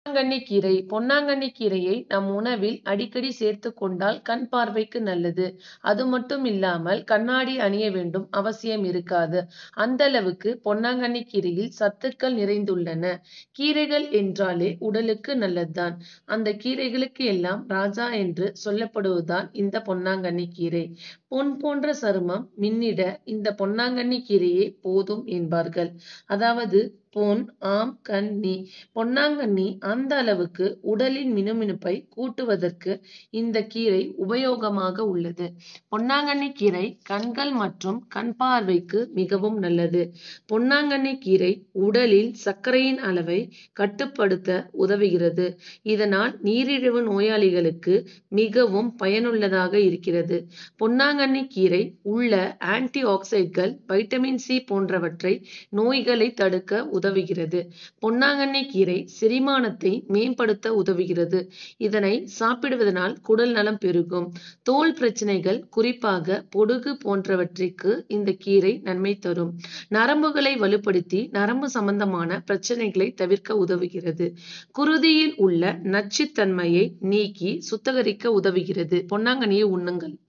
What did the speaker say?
பொன்னாங்கண்ணி கீரை பொன்னாங்கண்ணி கீரையை நம் உணவில் அடிக்கடி சேர்த்து கொண்டால் கண் பார்வைக்கு நல்லது அது மட்டும் இல்லாமல் கண்ணாடி அணிய வேண்டும் அவசியம் இருக்காது அந்த அளவுக்கு பொன்னாங்கண்ணி கீரையில் சத்துக்கள் நிறைந்துள்ளன கீரைகள் என்றாலே உடலுக்கு நல்லதுதான் அந்த கீரைகளுக்கு எல்லாம் ராஜா என்று சொல்லப்படுவதுதான் இந்த பொன்னாங்கண்ணி கீரை பொன் போன்ற சருமம் மின்னிட இந்த பொன்னாங்கண்ணி கீரையே போதும் என்பார்கள் அதாவது பொன் ஆம் கண்ணி பொன்னாங்கண்ணி அந்த அளவுக்கு உடலின் மினுமினுப்பை கூட்டுவதற்கு இந்த கீரை உபயோகமாக உள்ளது பொன்னாங்கண்ணி கீரை கண்கள் மற்றும் கண் பார்வைக்கு மிகவும் நல்லது பொன்னாங்கண்ணி கீரை உடலில் சர்க்கரையின் அளவை கட்டுப்படுத்த உதவுகிறது இதனால் நீரிழிவு நோயாளிகளுக்கு மிகவும் பயனுள்ளதாக இருக்கிறது பொன்னாங்கண்ணி கீரை உள்ள ஆன்டி ஆக்சைடுகள் வைட்டமின் சி போன்றவற்றை நோய்களை தடுக்க உதவுகிறது பொன்னாங்கண்ணி கீரை செரிமானத்தை மேம்படுத்த உதவுகிறது இதனை சாப்பிடுவதனால் குடல் நலம் பெருகும் தோல் பிரச்சனைகள் குறிப்பாக பொடுகு போன்றவற்றிற்கு இந்த கீரை நன்மை தரும் நரம்புகளை வலுப்படுத்தி நரம்பு சம்பந்தமான பிரச்சனைகளை தவிர்க்க உதவுகிறது குருதியில் உள்ள நச்சுத்தன்மையை நீக்கி சுத்தகரிக்க உதவுகிறது பொன்னாங்கண்ணியை உண்ணுங்கள்